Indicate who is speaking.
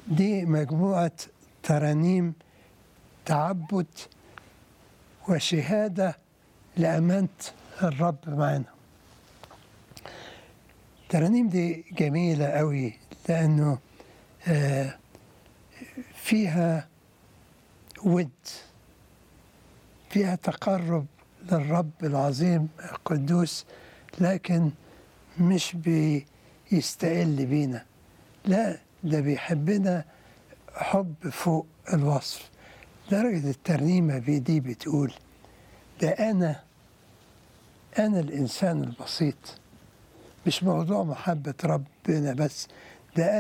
Speaker 1: دي مجموعة ترانيم تعبد وشهادة لأمانة الرب معنا الترانيم دي جميلة قوي لأنه آه، فيها ود فيها تقرب للرب العظيم القدوس لكن مش بيستقل بينا لا ده بيحبنا حب فوق الوصف درجة الترنيمة في دي بتقول ده أنا أنا الإنسان البسيط مش موضوع محبة ربنا بس